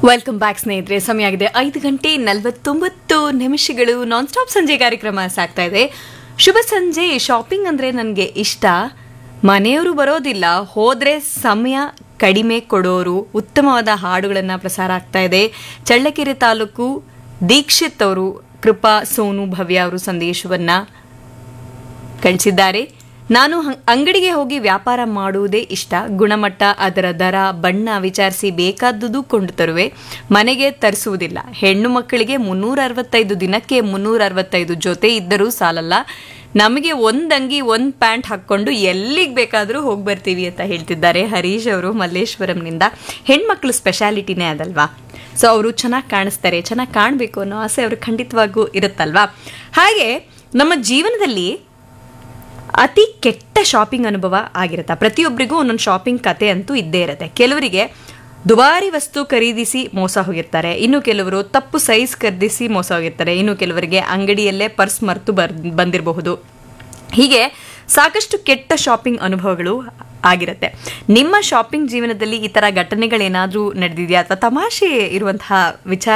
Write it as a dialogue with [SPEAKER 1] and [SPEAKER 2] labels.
[SPEAKER 1] welcome back ಸ್ನೇಹಿತರೆ ಸಮಯ ಆಗಿದೆ ಐದು ಗಂಟೆ ನಲವತ್ತೊಂಬತ್ತು ನಿಮಿಷಗಳು ನಾನ್ ಸ್ಟಾಪ್ ಸಂಜೆ ಕಾರ್ಯಕ್ರಮ ಸಾಗ್ತಾ ಇದೆ ಶುಭ ಸಂಜೆ ಶಾಪಿಂಗ್ ಅಂದ್ರೆ ನನಗೆ ಇಷ್ಟ ಮನೆಯವರು ಬರೋದಿಲ್ಲ ಹೋದ್ರೆ ಸಮಯ ಕಡಿಮೆ ಕೊಡೋರು ಉತ್ತಮವಾದ ಹಾಡುಗಳನ್ನು ಪ್ರಸಾರ ಆಗ್ತಾ ಇದೆ ಚಳ್ಳಕೆರೆ ತಾಲೂಕು ದೀಕ್ಷಿತ್ ಅವರು ಕೃಪಾ ಸೋನು ಭವ್ಯ ಅವರು ಸಂದೇಶವನ್ನ ಕಳಿಸಿದ್ದಾರೆ ನಾನು ಹಂ- ಅಂಗಡಿಗೆ ಹೋಗಿ ವ್ಯಾಪಾರ ಮಾಡುವುದೇ ಇಷ್ಟ ಗುಣಮಟ್ಟ ಅದರ ದರ ಬಣ್ಣ ವಿಚಾರಿಸಿ ಬೇಕಾದುದು ಕೊಂಡು ತರುವೆ ಮನೆಗೆ ತರಿಸುವುದಿಲ್ಲ ಹೆಣ್ಣು ಮಕ್ಕಳಿಗೆ ಮುನ್ನೂರ ಅರವತ್ತೈದು ದಿನಕ್ಕೆ ಮುನ್ನೂರ ಅರವತ್ತೈದು ಜೊತೆ ಇದ್ದರೂ ಸಾಲಲ್ಲ ನಮಗೆ ಒಂದ್ ಅಂಗಿ ಒಂದ್ ಪ್ಯಾಂಟ್ ಹಾಕೊಂಡು ಎಲ್ಲಿಗೆ ಬೇಕಾದರೂ ಹೋಗಿ ಬರ್ತೀವಿ ಅಂತ ಹೇಳ್ತಿದ್ದಾರೆ ಹರೀಶ್ ಅವರು ಮಲ್ಲೇಶ್ವರಂನಿಂದ ಹೆಣ್ಮಕ್ಳು ಸ್ಪೆಷಾಲಿಟಿನೇ ಅದಲ್ವಾ ಸೊ ಅವರು ಚೆನ್ನಾಗಿ ಕಾಣಿಸ್ತಾರೆ ಚೆನ್ನಾಗಿ ಕಾಣಬೇಕು ಅನ್ನೋ ಆಸೆ ಅವ್ರಿಗೆ ಖಂಡಿತವಾಗೂ ಇರುತ್ತಲ್ವಾ ಹಾಗೆ ನಮ್ಮ ಜೀವನದಲ್ಲಿ ಅತಿ ಕೆಟ್ಟ ಶಾಪಿಂಗ್ ಅನುಭವ ಆಗಿರುತ್ತೆ ಪ್ರತಿಯೊಬ್ಬರಿಗೂ ಒಂದೊಂದು ಶಾಪಿಂಗ್ ಕತೆ ಅಂತೂ ಇದ್ದೇ ಇರುತ್ತೆ ಕೆಲವರಿಗೆ ದುಬಾರಿ ವಸ್ತು ಖರೀದಿಸಿ ಮೋಸ ಹೋಗಿರ್ತಾರೆ ಇನ್ನು ಕೆಲವರು ತಪ್ಪು ಸೈಜ್ ಖರೀದಿಸಿ ಮೋಸ ಹೋಗಿರ್ತಾರೆ ಇನ್ನು ಕೆಲವರಿಗೆ ಅಂಗಡಿಯಲ್ಲೇ ಪರ್ಸ್ ಮರೆತು ಬರ್ ಬಂದಿರಬಹುದು ಹೀಗೆ ಸಾಕಷ್ಟು ಕೆಟ್ಟ ಶಾಪಿಂಗ್ ಅನುಭವಗಳು ಆಗಿರುತ್ತೆ ನಿಮ್ಮ ಶಾಪಿಂಗ್ ಜೀವನದಲ್ಲಿ ಈ ಥರ ಘಟನೆಗಳೇನಾದರೂ ನಡೆದಿದೆಯಾ ಅಥವಾ ತಮಾಷೆ ಇರುವಂತಹ ವಿಚಾರ